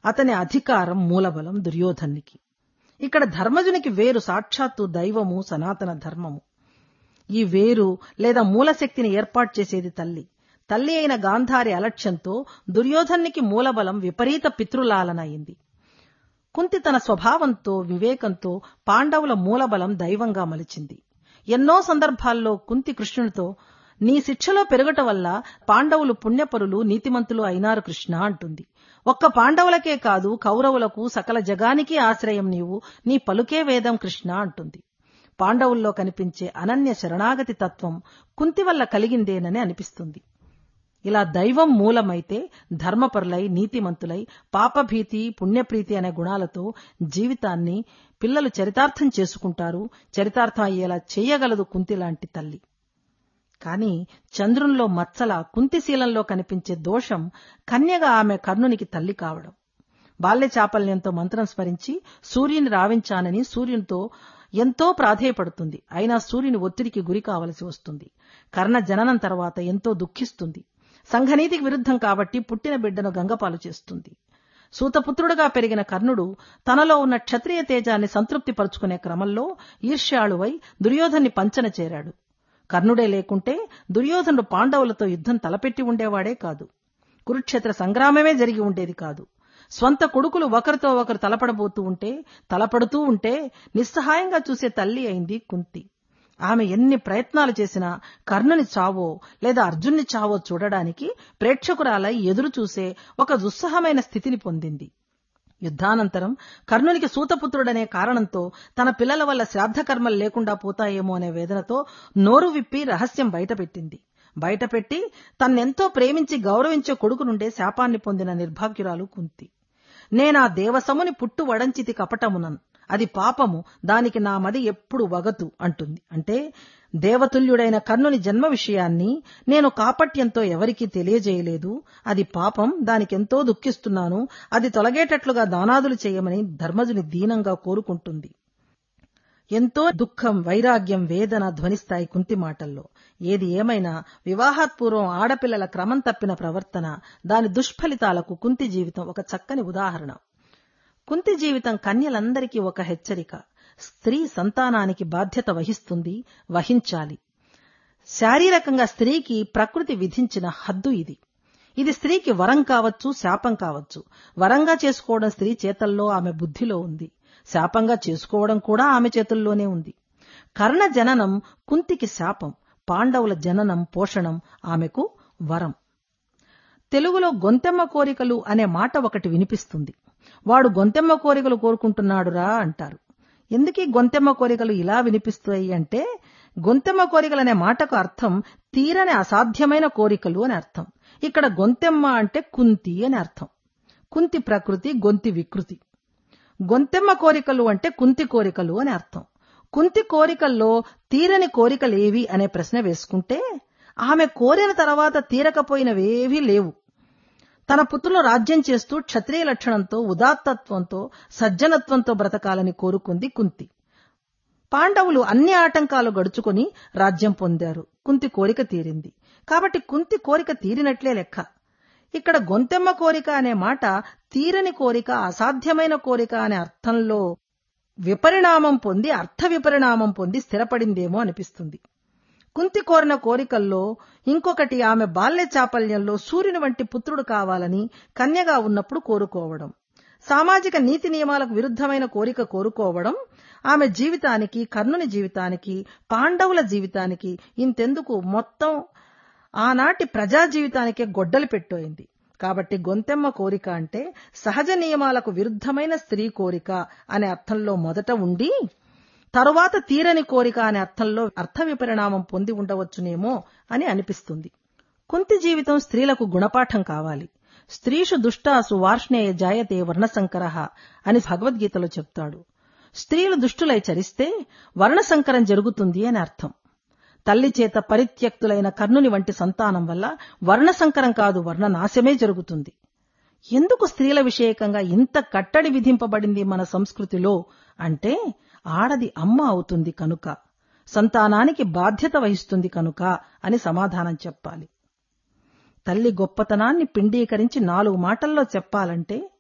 అతని అధికారం మూలబలం దుర్యోధనికి ఇక్కడ ధర్మజునికి వేరు సాక్షాత్తు దైవము సనాతన ధర్మము ఈ వేరు లేదా మూలశక్తిని ఏర్పాటు చేసేది తల్లి తల్లి అయిన గాంధారి అలక్ష్యంతో దుర్యోధనికి మూలబలం విపరీత పితృలాలన అయింది కుంతి తన స్వభావంతో వివేకంతో పాండవుల మూలబలం దైవంగా మలిచింది ఎన్నో సందర్భాల్లో కుంతి కృష్ణునితో నీ శిక్షలో పెరగటం వల్ల పాండవులు పుణ్యపరులు నీతిమంతులు అయినారు కృష్ణ అంటుంది ఒక్క పాండవులకే కాదు కౌరవులకు సకల జగానికి ఆశ్రయం నీవు నీ పలుకే వేదం కృష్ణ అంటుంది పాండవుల్లో కనిపించే అనన్య శరణాగతి తత్వం కుంతి వల్ల కలిగిందేనని అనిపిస్తుంది ఇలా దైవం మూలమైతే ధర్మపరులై నీతిమంతులై పాపభీతి పుణ్యప్రీతి అనే గుణాలతో జీవితాన్ని పిల్లలు చరితార్థం చేసుకుంటారు చరితార్థం అయ్యేలా చేయగలదు కుంతి లాంటి తల్లి కాని చంద్రునిలో మచ్చల కుంతిశీలంలో కనిపించే దోషం కన్యగా ఆమె కర్ణునికి తల్లి కావడం బాల్య చాపల్యంతో మంత్రం స్మరించి సూర్యుని రావించానని సూర్యునితో ఎంతో ప్రాధేయపడుతుంది అయినా సూర్యుని ఒత్తిడికి గురి కావలసి వస్తుంది కర్ణ జననం తర్వాత ఎంతో దుఃఖిస్తుంది సంఘనీతికి విరుద్ధం కాబట్టి పుట్టిన బిడ్డను గంగపాలు చేస్తుంది సూతపుత్రుడుగా పెరిగిన కర్ణుడు తనలో ఉన్న క్షత్రియ తేజాన్ని సంతృప్తిపరుచుకునే క్రమంలో ఈర్ష్యాళువై దుర్యోధన్ని పంచన చేరాడు కర్ణుడే లేకుంటే దుర్యోధనుడు పాండవులతో యుద్ధం తలపెట్టి ఉండేవాడే కాదు కురుక్షేత్ర సంగ్రామమే జరిగి ఉండేది కాదు స్వంత కొడుకులు ఒకరితో ఒకరు తలపడబోతూ ఉంటే తలపడుతూ ఉంటే నిస్సహాయంగా చూసే తల్లి అయింది కుంతి ఆమె ఎన్ని ప్రయత్నాలు చేసినా కర్ణుని చావో లేదా అర్జున్ని చావో చూడడానికి ప్రేక్షకురాలై ఎదురు చూసే ఒక దుస్సహమైన స్థితిని పొందింది యుద్ధానంతరం కర్ణునికి సూతపుత్రుడనే కారణంతో తన పిల్లల వల్ల శ్రాద్ధకర్మలు లేకుండా పోతాయేమో అనే వేదనతో నోరు విప్పి రహస్యం బయటపెట్టింది బయటపెట్టి తన్నెంతో ప్రేమించి గౌరవించే కొడుకు నుండే శాపాన్ని పొందిన నిర్భాగ్యురాలు కుంతి నేనా దేవసముని పుట్టు వడంచితి కపటమునన్ అది పాపము దానికి నా మది ఎప్పుడు వగతు అంటుంది అంటే దేవతుల్యుడైన కర్ణుని జన్మ విషయాన్ని నేను కాపట్యంతో ఎవరికీ తెలియజేయలేదు అది పాపం దానికెంతో దుఃఖిస్తున్నాను అది తొలగేటట్లుగా దానాదులు చేయమని ధర్మజుని దీనంగా కోరుకుంటుంది ఎంతో దుఃఖం వైరాగ్యం వేదన ధ్వనిస్తాయి కుంతి మాటల్లో ఏది ఏమైనా వివాహాత్పూర్వం ఆడపిల్లల క్రమం తప్పిన ప్రవర్తన దాని దుష్ఫలితాలకు కుంతి జీవితం ఒక చక్కని ఉదాహరణ కుంతి జీవితం కన్యలందరికీ ఒక హెచ్చరిక స్త్రీ సంతానానికి బాధ్యత వహిస్తుంది వహించాలి శారీరకంగా స్త్రీకి ప్రకృతి విధించిన హద్దు ఇది ఇది స్త్రీకి వరం కావచ్చు శాపం కావచ్చు వరంగా చేసుకోవడం స్త్రీ చేతల్లో ఆమె బుద్ధిలో ఉంది శాపంగా చేసుకోవడం కూడా ఆమె చేతుల్లోనే ఉంది కర్ణ జననం కుంతికి శాపం పాండవుల జననం పోషణం ఆమెకు వరం తెలుగులో గొంతెమ్మ కోరికలు అనే మాట ఒకటి వినిపిస్తుంది వాడు గొంతెమ్మ కోరికలు కోరుకుంటున్నాడురా అంటారు ఎందుకీ గొంతెమ్మ కోరికలు ఇలా వినిపిస్తాయి అంటే గొంతెమ్మ కోరికలు అనే మాటకు అర్థం తీరని అసాధ్యమైన కోరికలు అని అర్థం ఇక్కడ గొంతెమ్మ అంటే కుంతి అని అర్థం కుంతి ప్రకృతి గొంతి వికృతి గొంతెమ్మ కోరికలు అంటే కుంతి కోరికలు అని అర్థం కుంతి కోరికల్లో తీరని కోరికలేవి అనే ప్రశ్న వేసుకుంటే ఆమె కోరిన తర్వాత తీరకపోయినవేవీ లేవు తన పుత్రులు రాజ్యం చేస్తూ క్షత్రియ లక్షణంతో ఉదాత్తత్వంతో సజ్జనత్వంతో బ్రతకాలని కోరుకుంది కుంతి పాండవులు అన్ని ఆటంకాలు గడుచుకొని రాజ్యం పొందారు కుంతి కోరిక తీరింది కాబట్టి కుంతి కోరిక తీరినట్లే లెక్క ఇక్కడ గొంతెమ్మ కోరిక అనే మాట తీరని కోరిక అసాధ్యమైన కోరిక అనే అర్థంలో విపరిణామం పొంది అర్థ విపరిణామం పొంది స్థిరపడిందేమో అనిపిస్తుంది కుంతి కోరిన కోరికల్లో ఇంకొకటి ఆమె బాల్య చాపల్యంలో సూర్యుని వంటి పుత్రుడు కావాలని కన్యగా ఉన్నప్పుడు కోరుకోవడం సామాజిక నీతి నియమాలకు విరుద్ధమైన కోరిక కోరుకోవడం ఆమె జీవితానికి కర్ణుని జీవితానికి పాండవుల జీవితానికి ఇంతెందుకు మొత్తం ఆనాటి ప్రజా జీవితానికే గొడ్డలి పెట్టోయింది కాబట్టి గొంతెమ్మ కోరిక అంటే సహజ నియమాలకు విరుద్ధమైన స్త్రీ కోరిక అనే అర్థంలో మొదట ఉండి తరువాత తీరని కోరిక అనే అర్థంలో అర్థ విపరిణామం పొంది ఉండవచ్చునేమో అని అనిపిస్తుంది కుంతి జీవితం స్త్రీలకు గుణపాఠం కావాలి స్త్రీషు దుష్టాసు వార్ష్ణేయ జాయతే వర్ణసంకర అని భగవద్గీతలో చెప్తాడు స్త్రీలు దుష్టులై చరిస్తే వర్ణసంకరం జరుగుతుంది అని అర్థం తల్లి చేత పరిత్యక్తులైన కర్ణుని వంటి సంతానం వల్ల వర్ణసంకరం కాదు వర్ణనాశమే జరుగుతుంది ఎందుకు స్త్రీల విషయకంగా ఇంత కట్టడి విధింపబడింది మన సంస్కృతిలో అంటే ఆడది అమ్మ అవుతుంది కనుక సంతానానికి బాధ్యత వహిస్తుంది కనుక అని సమాధానం చెప్పాలి తల్లి గొప్పతనాన్ని పిండీకరించి నాలుగు మాటల్లో చెప్పాలంటే